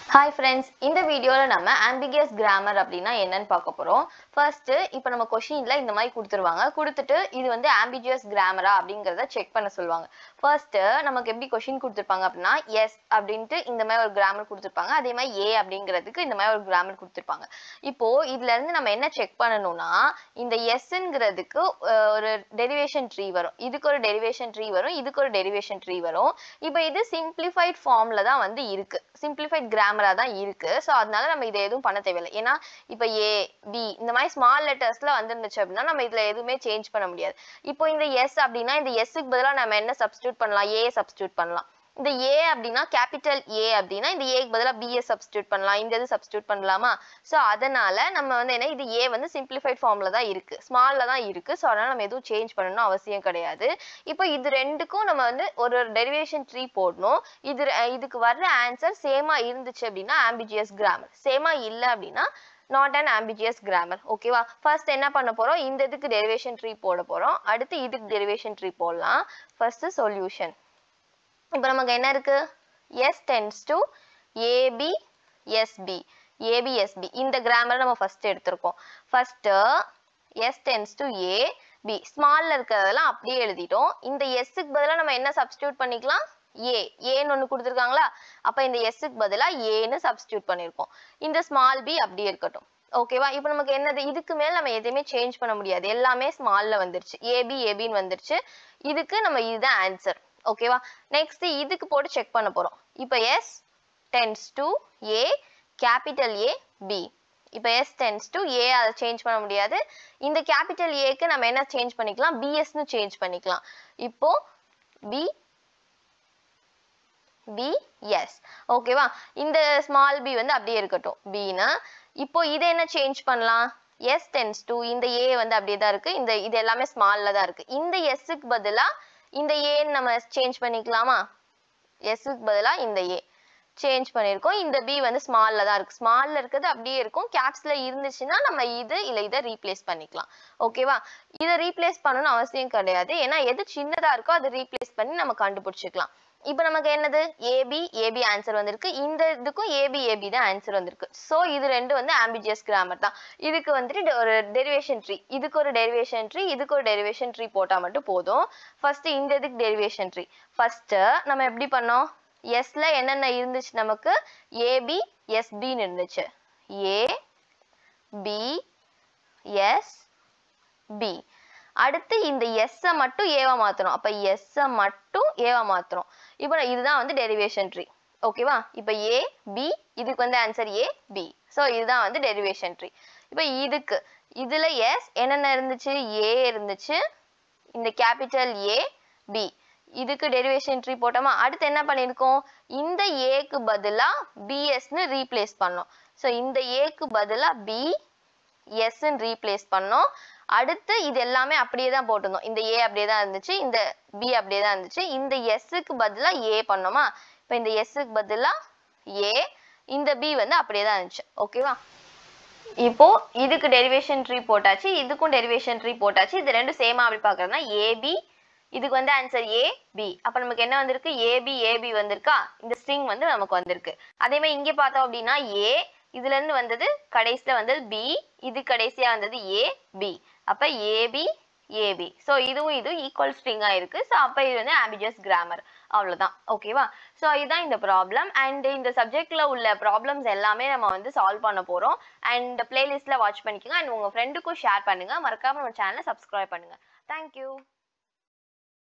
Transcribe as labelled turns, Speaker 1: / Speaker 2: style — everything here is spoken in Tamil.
Speaker 1: ஹாய் ஃப்ரெண்ட்ஸ் இந்த வீடியோவில் நம்ம ஆம்பிகியஸ் கிராமர் அப்படின்னா என்னன்னு பார்க்க போகிறோம் ஃபர்ஸ்ட் இப்போ நம்ம கொஷினில் இந்த மாதிரி கொடுத்துருவாங்க கொடுத்துட்டு இது வந்து ஆம்பிகியஸ் கிராமரா அப்படிங்கிறத செக் பண்ண சொல்லுவாங்க ஃபர்ஸ்ட் நமக்கு எப்படி கொஷின் கொடுத்துருப்பாங்க அப்படின்னா எஸ் அப்படின்ட்டு இந்த மாதிரி ஒரு கிராமர் கொடுத்துருப்பாங்க அதே மாதிரி ஏ அப்படிங்கிறதுக்கு இந்த மாதிரி ஒரு கிராமர் கொடுத்துருப்பாங்க இப்போ இதுல இருந்து நம்ம என்ன செக் பண்ணணும்னா இந்த எஸ்ங்கிறதுக்கு ஒரு டெரிவேஷன் ட்ரீ வரும் இதுக்கு ஒரு டெரிவேஷன் ட்ரீ வரும் இதுக்கு ஒரு டெரிவேஷன் ட்ரீ வரும் இப்போ இது சிம்பிளிஃபைட் ஃபார்ம்ல தான் வந்து இருக்கு சிம்பிளிஃபைட் கிராமரா தான் இருக்கு ஸோ அதனால நம்ம இதை எதுவும் பண்ண தேவையில்லை ஏன்னா இப்போ ஏ பி இந்த மாதிரி ஸ்மால் லெட்டர்ஸ்ல வந்துருந்துச்சு அப்படின்னா நம்ம இதுல எதுவுமே சேஞ்ச் பண்ண முடியாது இப்போ இந்த எஸ் அப்படின்னா இந்த எஸ்ஸுக்கு பதிலாக நம்ம என்ன சப்ஸ்டியூட் பண்ணலாம் ஏ சப்ஸ்டியூட் பண்ணலாம் இந்த ஏ அப்படின்னா கேபிட்டல் ஏ அப்படின்னா இந்த ஏக்கு பதிலாக பிஏ சப்ஸ்டியூட் பண்ணலாம் இந்த இது சப்ஸ்டியூட் பண்ணலாமா ஸோ அதனால நம்ம வந்து என்ன இது ஏ வந்து சிம்பிளிஃபைட் ஃபார்ம்ல தான் இருக்கு ஸ்மால்ல தான் இருக்கு ஸோ அதனால நம்ம எதுவும் சேஞ்ச் பண்ணணும் அவசியம் கிடையாது இப்போ இது ரெண்டுக்கும் நம்ம வந்து ஒரு டெரிவேஷன் ட்ரீ போடணும் இது ரெ- இதுக்கு வர்ற ஆன்சர் சேமா இருந்துச்சு அப்படின்னா ஆம்பிஜியஸ் கிராமர் சேமா இல்லை அப்படின்னா நாட் அன் ஆம்பிஜியஸ் கிராமர் ஓகேவா ஃபர்ஸ்ட் என்ன பண்ண போறோம் இந்த இதுக்கு டெரிவேஷன் ட்ரீ போட போறோம் அடுத்து இதுக்கு டெரிவேஷன் ட்ரீ போடலாம் ஃபர்ஸ்ட் சொல்யூஷன் இப்போ நமக்கு என்ன இருக்கு S tends to AB SB AB SB இந்த கிராமர் நம்ம ஃபர்ஸ்ட் எடுத்திருக்கோம் first S tends to A B ஸ்மால்ல இருக்கிறதெல்லாம் அப்படியே எழுதிட்டோம் இந்த எஸ்ஸுக்கு பதிலாக நம்ம என்ன சப்ஸ்டியூட் பண்ணிக்கலாம் ஏ ஏன்னு ஒன்று கொடுத்துருக்காங்களா அப்போ இந்த எஸ்ஸுக்கு பதிலாக ஏன்னு சப்ஸ்டியூட் பண்ணியிருக்கோம் இந்த ஸ்மால் பி அப்படியே இருக்கட்டும் ஓகேவா இப்போ நமக்கு என்னது இதுக்கு மேல நம்ம எதையுமே சேஞ்ச் பண்ண முடியாது எல்லாமே ஸ்மால்ல வந்துருச்சு ஏபி ஏபின்னு வந்துருச்சு இதுக்கு நம்ம இதுதான் ஆன்சர் ஓகேவா நெக்ஸ்ட் இதுக்கு போட்டு செக் பண்ண போறோம் இப்போ S tends to A capital A B இப்போ எஸ் டென்ஸ் டு ஏ அதை சேஞ்ச் பண்ண முடியாது இந்த கேபிட்டல் ஏக்கு நம்ம என்ன சேஞ்ச் பண்ணிக்கலாம் பிஎஸ்னு சேஞ்ச் பண்ணிக்கலாம் இப்போ பி பி எஸ் ஓகேவா இந்த ஸ்மால் பி வந்து அப்படியே இருக்கட்டும் பின்னா இப்போ இதை என்ன சேஞ்ச் பண்ணலாம் எஸ் டென்ஸ் டு இந்த ஏ வந்து அப்படியே தான் இருக்கு இந்த இது எல்லாமே ஸ்மால்ல தான் இருக்கு இந்த எஸ்ஸுக்கு பதிலா இந்த ஏன்னு நம்ம சேஞ்ச் பண்ணிக்கலாமா எஸ்ஸுக்கு பதிலா இந்த ஏ சேஞ்ச் பண்ணியிருக்கோம் இந்த பி வந்து ஸ்மால்ல தான் இருக்கு ஸ்மால்ல இருக்கிறது அப்படியே இருக்கும் கேப்ஸ்ல இருந்துச்சுன்னா நம்ம இது இல்ல இதை ரீப்ளேஸ் பண்ணிக்கலாம் ஓகேவா இதை ரீப்ளேஸ் பண்ணணும்னு அவசியம் கிடையாது ஏன்னா எது சின்னதா இருக்கோ அதை ரீப்ளேஸ் பண்ணி நம்ம கண்டுபிடிச்சிக்கலாம் இப்போ நமக்கு என்னது ஏபி ஏபி ஆன்சர் வந்திருக்கு இந்த இதுக்கும் ஏபி ஏபி தான் ஆன்சர் வந்திருக்கு ஸோ இது ரெண்டு வந்து ஆம்பிஜியஸ் கிராமர் தான் இதுக்கு வந்துட்டு de- ஒரு டெரிவேஷன் ட்ரீ இதுக்கு ஒரு டெரிவேஷன் ட்ரீ இதுக்கு ஒரு டெரிவேஷன் ட்ரீ போட்டால் மட்டும் போதும் ஃபர்ஸ்ட் இந்த இதுக்கு டெரிவேஷன் ட்ரீ ஃபர்ஸ்ட் நம்ம எப்படி பண்ணோம் எஸ்ல என்னென்ன இருந்துச்சு நமக்கு ஏபி எஸ்பின்னு இருந்துச்சு ஏ பி எஸ் பி அடுத்து இந்த எஸ்ஸை மட்டும் ஏவா மாத்தணும் அப்ப எஸ்ஸை மட்டும் ஏவா மாத்துறோம் இப்போ இதுதான் வந்து டெரிவேஷன் ட்ரீ ஓகேவா இப்போ ஏ பி இதுக்கு வந்து ஆன்சர் ஏ பி ஸோ இதுதான் வந்து டெரிவேஷன் ட்ரீ இப்போ இதுக்கு இதுல எஸ் என்னென்ன இருந்துச்சு ஏ இருந்துச்சு இந்த கேபிட்டல் ஏ பி இதுக்கு டெரிவேஷன் ட்ரீ போட்டோமா அடுத்து என்ன பண்ணியிருக்கோம் இந்த ஏக்கு பதிலா பிஎஸ்னு ரீப்ளேஸ் பண்ணோம் ஸோ இந்த ஏக்கு பதிலா பி எஸ்ன்னு ரீப்ளேஸ் பண்ணோம் அடுத்து இது எல்லாமே அப்படியே தான் போட்டிருந்தோம் இந்த ஏ அப்படியே தான் இருந்துச்சு இந்த பி அப்படியே தான் இருந்துச்சு இந்த எஸ்ஸுக்கு பதிலா ஏ பண்ணோமா இப்போ இந்த எஸ்ஸுக்கு பதிலா ஏ இந்த பி வந்து அப்படியே தான் இருந்துச்சு ஓகேவா இப்போ இதுக்கு டெரிவேஷன் ட்ரீ போட்டாச்சு இதுக்கும் டெரிவேஷன் ட்ரீ போட்டாச்சு இது ரெண்டும் சேமா அப்படி பார்க்கறதுனா ஏபி இதுக்கு வந்து ஆன்சர் ஏ பி அப்ப நமக்கு என்ன வந்திருக்கு ஏபி ஏபி வந்திருக்கா இந்த ஸ்ட்ரிங் வந்து நமக்கு வந்திருக்கு அதே மாதிரி இங்க பார்த்தோம் அப்படின்னா ஏ இதுல இருந்து வந்தது கடைசியில வந்தது பி இது கடைசியா வந்தது ஏ பி அப்ப ஏபி ஏபி ஸோ இதுவும் இதுவும் ஈக்குவல் ஸ்ட்ரிங்கா இருக்கு ஸோ அப்ப இது வந்து ஆம்பிஜியஸ் கிராமர் அவ்வளவுதான் ஓகேவா ஸோ இதுதான் இந்த ப்ராப்ளம் அண்ட் இந்த சப்ஜெக்ட்ல உள்ள ப்ராப்ளம்ஸ் எல்லாமே நம்ம வந்து சால்வ் பண்ண போறோம் அண்ட் பிளேலிஸ்ட்ல வாட்ச் பண்ணிக்கோங்க அண்ட் உங்க ஃப்ரெண்டுக்கும் ஷேர் பண்ணுங்க மறக்காம நம்ம சேனலை சப்ஸ்கிரைப் பண்ணுங்க தேங்க்யூ